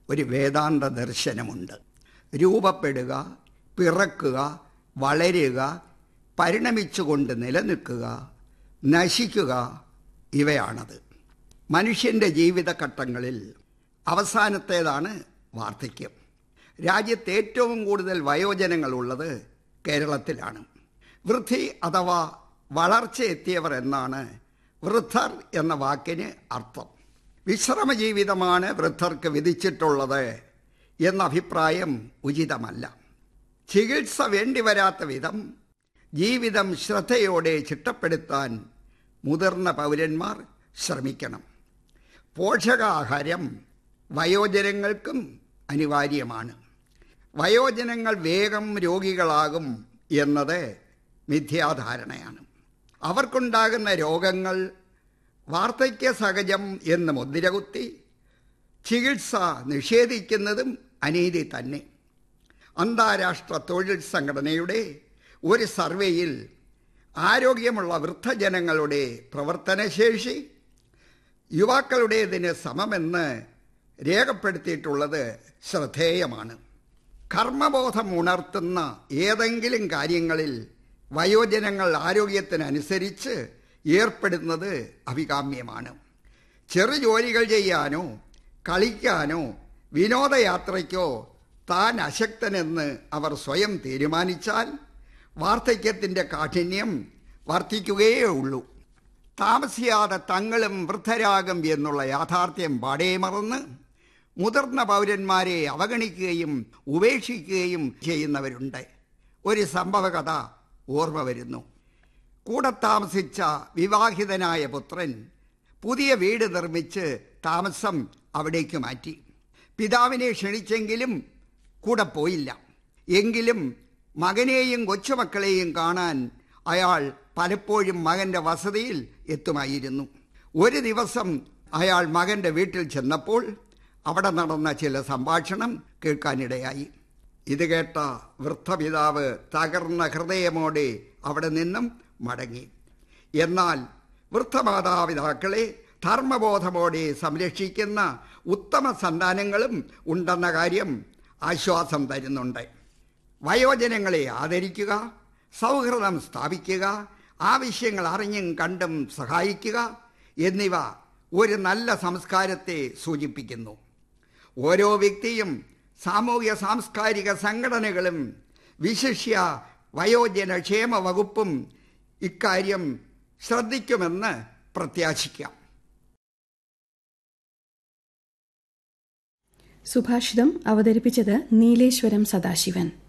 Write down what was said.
ഒരു വേദാന്ത ദർശനമുണ്ട് രൂപപ്പെടുക പിറക്കുക വളരുക പരിണമിച്ചുകൊണ്ട് നിലനിൽക്കുക നശിക്കുക ഇവയാണത് മനുഷ്യൻ്റെ ജീവിതഘട്ടങ്ങളിൽ അവസാനത്തേതാണ് വാർദ്ധക്യം രാജ്യത്ത് ഏറ്റവും കൂടുതൽ വയോജനങ്ങളുള്ളത് കേരളത്തിലാണ് വൃദ്ധി അഥവാ വളർച്ച എത്തിയവർ എന്നാണ് വൃദ്ധർ എന്ന വാക്കിന് അർത്ഥം വിശ്രമ ജീവിതമാണ് വൃദ്ധർക്ക് വിധിച്ചിട്ടുള്ളത് എന്ന അഭിപ്രായം ഉചിതമല്ല ചികിത്സ വേണ്ടിവരാത്ത വിധം ജീവിതം ശ്രദ്ധയോടെ ചിട്ടപ്പെടുത്താൻ മുതിർന്ന പൗരന്മാർ ശ്രമിക്കണം പോഷകാഹാരം വയോജനങ്ങൾക്കും അനിവാര്യമാണ് വയോജനങ്ങൾ വേഗം രോഗികളാകും എന്നത് മിഥ്യാധാരണയാണ് അവർക്കുണ്ടാകുന്ന രോഗങ്ങൾ വാർദ്ധക്യ സഹജം എന്ന് മുദ്രകുത്തി ചികിത്സ നിഷേധിക്കുന്നതും അനീതി തന്നെ അന്താരാഷ്ട്ര തൊഴിൽ സംഘടനയുടെ ഒരു സർവേയിൽ ആരോഗ്യമുള്ള വൃദ്ധജനങ്ങളുടെ പ്രവർത്തനശേഷി യുവാക്കളുടേതിന് സമമെന്ന് രേഖപ്പെടുത്തിയിട്ടുള്ളത് ശ്രദ്ധേയമാണ് കർമ്മബോധം ഉണർത്തുന്ന ഏതെങ്കിലും കാര്യങ്ങളിൽ വയോജനങ്ങൾ ആരോഗ്യത്തിനനുസരിച്ച് ഏർപ്പെടുന്നത് അഭികാമ്യമാണ് ചെറു ജോലികൾ ചെയ്യാനോ കളിക്കാനോ വിനോദയാത്രയ്ക്കോ താൻ അശക്തനെന്ന് അവർ സ്വയം തീരുമാനിച്ചാൽ വാർദ്ധക്യത്തിൻ്റെ കാഠിന്യം വർദ്ധിക്കുകയേ ഉള്ളൂ താമസിയാതെ തങ്ങളും വൃദ്ധരാകും എന്നുള്ള യാഥാർത്ഥ്യം പാടേ മറന്ന് മുതിർന്ന പൗരന്മാരെ അവഗണിക്കുകയും ഉപേക്ഷിക്കുകയും ചെയ്യുന്നവരുണ്ട് ഒരു സംഭവകഥ ഓർമ്മ വരുന്നു കൂടെ താമസിച്ച വിവാഹിതനായ പുത്രൻ പുതിയ വീട് നിർമ്മിച്ച് താമസം അവിടേക്ക് മാറ്റി പിതാവിനെ ക്ഷണിച്ചെങ്കിലും കൂടെ പോയില്ല എങ്കിലും മകനെയും കൊച്ചുമക്കളെയും കാണാൻ അയാൾ പലപ്പോഴും മകന്റെ വസതിയിൽ എത്തുമായിരുന്നു ഒരു ദിവസം അയാൾ മകന്റെ വീട്ടിൽ ചെന്നപ്പോൾ അവിടെ നടന്ന ചില സംഭാഷണം കേൾക്കാനിടയായി ഇത് കേട്ട വൃദ്ധപിതാവ് തകർന്ന ഹൃദയമോടെ അവിടെ നിന്നും മടങ്ങി എന്നാൽ വൃദ്ധമാതാപിതാക്കളെ ധർമ്മബോധമോടെ സംരക്ഷിക്കുന്ന ഉത്തമ സന്താനങ്ങളും ഉണ്ടെന്ന കാര്യം ആശ്വാസം തരുന്നുണ്ട് വയോജനങ്ങളെ ആദരിക്കുക സൗഹൃദം സ്ഥാപിക്കുക ആവശ്യങ്ങൾ അറിഞ്ഞും കണ്ടും സഹായിക്കുക എന്നിവ ഒരു നല്ല സംസ്കാരത്തെ സൂചിപ്പിക്കുന്നു ഓരോ വ്യക്തിയും സാമൂഹ്യ സാംസ്കാരിക സംഘടനകളും വിശിഷ്യ വയോജന ക്ഷേമ വകുപ്പും ഇക്കാര്യം ശ്രദ്ധിക്കുമെന്ന് പ്രത്യാശിക്കാം സുഭാഷിതം അവതരിപ്പിച്ചത് നീലേശ്വരം സദാശിവൻ